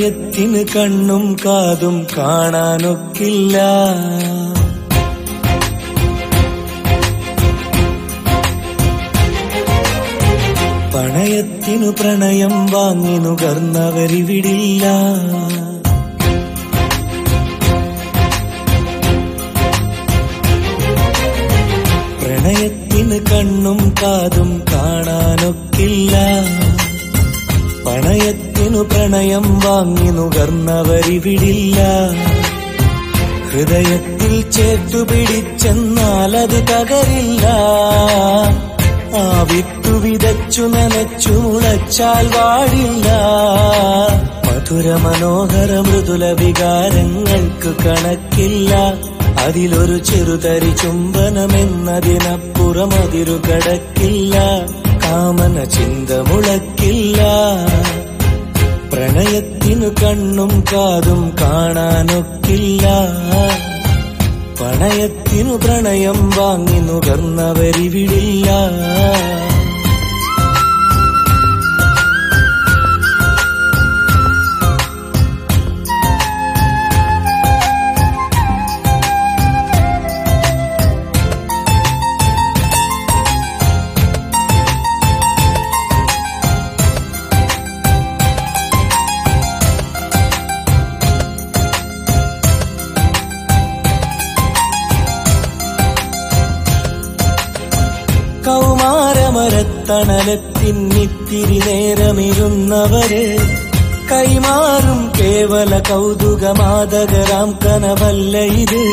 പ്രണയത്തിന് കണ്ണും കാതും കാണാനൊക്കില്ല പണയത്തിനു പ്രണയം വാങ്ങി നുകർന്നവരിവിടില്ല പ്രണയത്തിന് കണ്ണും കാതും കാണാനൊക്കില്ല പണയത്തിനു പ്രണയം വാങ്ങി നുകർന്നവരിവിടില്ല ഹൃദയത്തിൽ ചേർത്തു പിടിച്ചെന്നാൽ അത് തകരില്ല ആ വിത്തു വിതച്ചു നനച്ചു മുളച്ചാൽ വാടില്ല മധുര മനോഹര മൃദുല വികാരങ്ങൾക്ക് കണക്കില്ല അതിലൊരു ചെറുതരി ചുംബനമെന്നതിനപ്പുറം അതിരു കടക്കില്ല കാമന ചിന്ത മുളക്കില്ല പ്രണയത്തിനു കണ്ണും കാതും കാണാനൊക്കില്ല പണയത്തിനു പ്രണയം വാങ്ങി നുകർന്നവരിവിടില്ല കൗമാരമരത്തണലത്തിന്നിത്തിരി നേരമിരുന്നവര് കൈമാറും കേവല കൗതുകമാതകരാം കനവല്ല ഇത്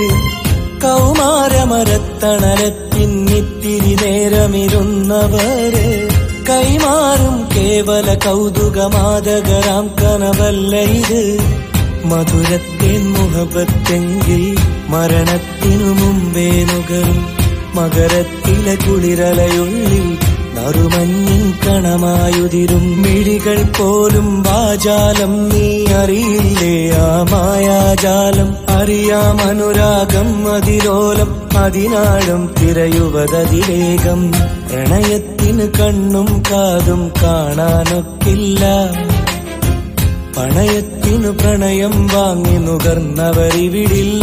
കൗമാരമരത്തണലത്തിന്നിത്തിരി നേരമിരുന്നവര് കൈമാറും കേവല കൗതുകമാതകരാം കനവല്ല ഇത് മധുരത്തേൻ മുഹബത്തെങ്കിൽ മരണത്തിനു മുമ്പേ നുകരും മകരത്തിലെ കുളിരലയുള്ളിൽ നറുമഞ്ഞിൻ കണമായുതിരും മിഴികൾ പോലും വാചാലം നീ അറിയില്ലേ ആ മായാജാലം അറിയാം അനുരാഗം അതിലോലം അതിനാളും തിരയുവതതിവേഗം പ്രണയത്തിന് കണ്ണും കാതും കാണാനൊക്കില്ല പണയത്തിനു പ്രണയം വാങ്ങി നുകർന്നവരിവിടില്ല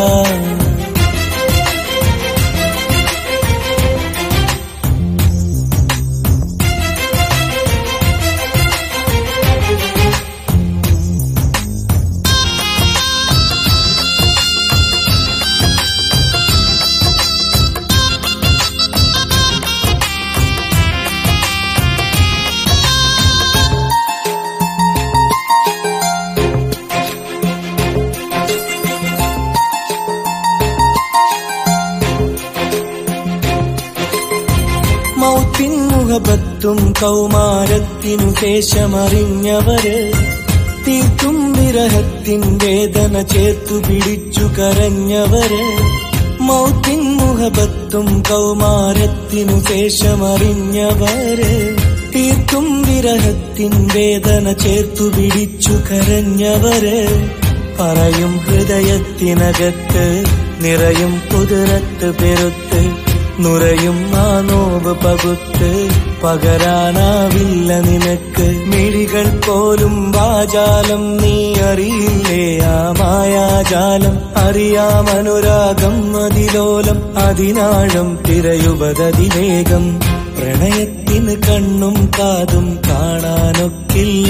മൗത്തിൻ മുഖപത്തും കൗമാരത്തിനു ശേഷമറിഞ്ഞവര് തീർത്തും വിരഹത്തിൻ വേദന ചേർത്തു പിടിച്ചു കരഞ്ഞവര് മൗത്തിൻ മുഖപത്തും കൗമാരത്തിനു ശേഷമറിഞ്ഞവര് തീർത്തും വിരഹത്തിൻ വേദന ചേർത്തു പിടിച്ചു കരഞ്ഞവര് പറയും ഹൃദയത്തിനകത്ത് നിറയും കുതിരത്ത് പെരുത്ത് നുരയും ആ നോവ് പകുത്ത് പകരാനാവില്ല നിനക്ക് മിഴികൾ പോലും വാചാലം നീ അറിയില്ലേ ആ മായാജാലം അറിയാം അനുരാഗം അതിലോലം അതിനാഴം തിരയുവതതിവേഗം പ്രണയത്തിന് കണ്ണും കാതും കാണാനൊക്കില്ല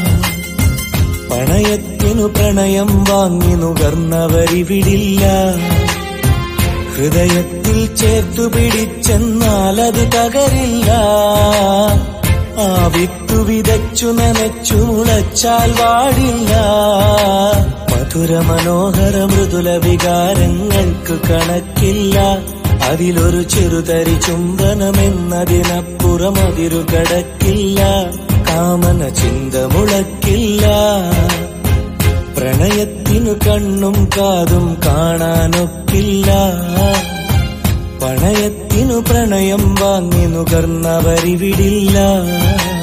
പണയത്തിനു പ്രണയം വാങ്ങി നുകർന്നവരിവിടില്ല ഹൃദയത്തിൽ ചേർത്തു പിടിച്ചെന്നാൽ അത് തകരില്ല ആ വിത്തു വിതച്ചു നനച്ചു മുളച്ചാൽ വാടില്ല മധുര മനോഹര മൃദുല വികാരങ്ങൾക്ക് കണക്കില്ല അതിലൊരു ചെറുതരി ചുംബനമെന്നതിനപ്പുറം അതിരു കടക്കില്ല കാമന ചിന്ത മുളക്കില്ല പ്രണയത്തിനു കണ്ണും കാതും കാണാനൊക്കില്ല പണയത്തിനു പ്രണയം വാങ്ങി നുകർന്നവരിവിടില്ല